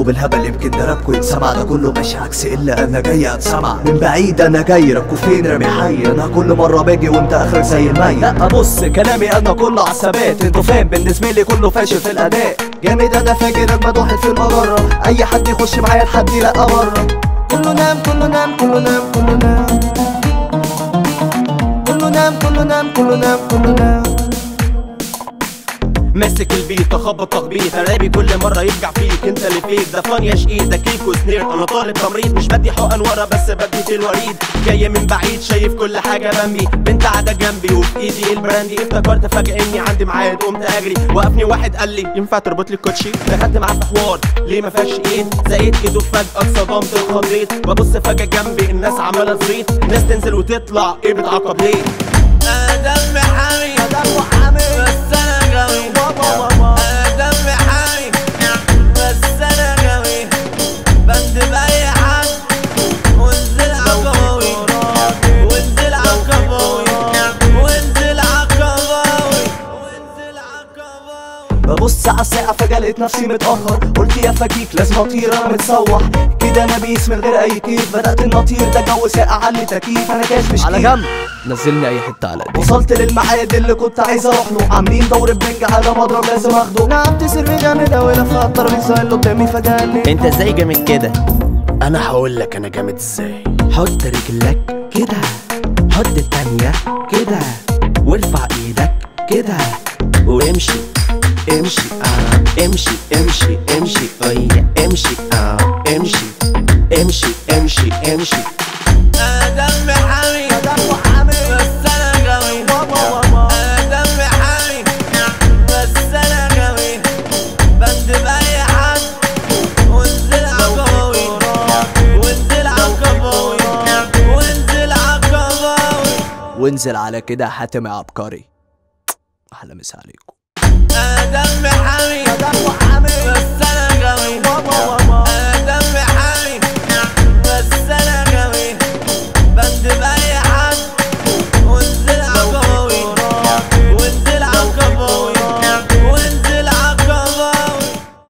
رابكوا بالهبل يمكن ده رابكوا يتسمع ده كله مش عكس الا انا جاي اتسمع من بعيد انا جاي رابكوا فين رامي حي انا كل مره باجي وانت اخرك زي الميت لا بص كلامي انا كله عالثبات انتوا فاهم بالنسبه لي كله فاشل في الاداء جامد انا فاكر اجمد واحد في المجره اي حد يخش معايا لحد لا بره كله نام كله نام كله نام كله نام كله نام كله نام كله نام كله نام ماسك البيت اخبط تخبيط رابي كل مره يرجع فيك انت اللي فيك ده فان يا شقيق ده كيك وسنير انا طالب تمريض مش بدي حقن ورا بس بدي في الوريد جاي من بعيد شايف كل حاجه بمبي بنت قاعده جنبي وفي ايدي البراندي افتكرت فجاه اني عندي ميعاد قمت اجري وقفني واحد قال لي ينفع تربط لي الكوتشي دخلت معاه في حوار ليه ما فيهاش ايد زقيت ايده فجاه اتصدمت اتخضيت ببص فجاه جنبي الناس عماله تزيط ناس تنزل وتطلع ايه بتعاقب ليه انا دمي حامي بس انا قوي انا دمي حامي بس انا قوي بندب اي حد وانزل عقباوي وانزل عقباوي وانزل عقباوي وانزل عقباوي ببص على الساعة فجأة لقيت نفسي متأخر قلت يا فكيك لازم اطير انا متسوح كده انا بيس من غير اي كيف بدأت ان اطير ده جو ساقع علي تكييف انا كاش مش على كيف. جنب نزلني اي حته على ايديك وصلت للميعاد اللي كنت عايز اروح له عاملين دور بنج على مضرب لازم اخده لعبت سر جامد اوي لفة على الترابيزة اللي قدامي فجأة قال لي انت ازاي جامد كده انا هقول لك انا جامد ازاي حط رجلك كده حط التانية كده وارفع ايدك كده وامشي امشي اه امشي امشي امشي اي امشي اه امشي امشي امشي امشي انا دمي حامي بس انا قوي انا دمي حامي بس انا قوي بندب اي حد وانزل عقباوي وانزل عقباوي وانزل عقباوي وانزل على كده حاتم يا عبقري احلى مسا عليكم انا دمي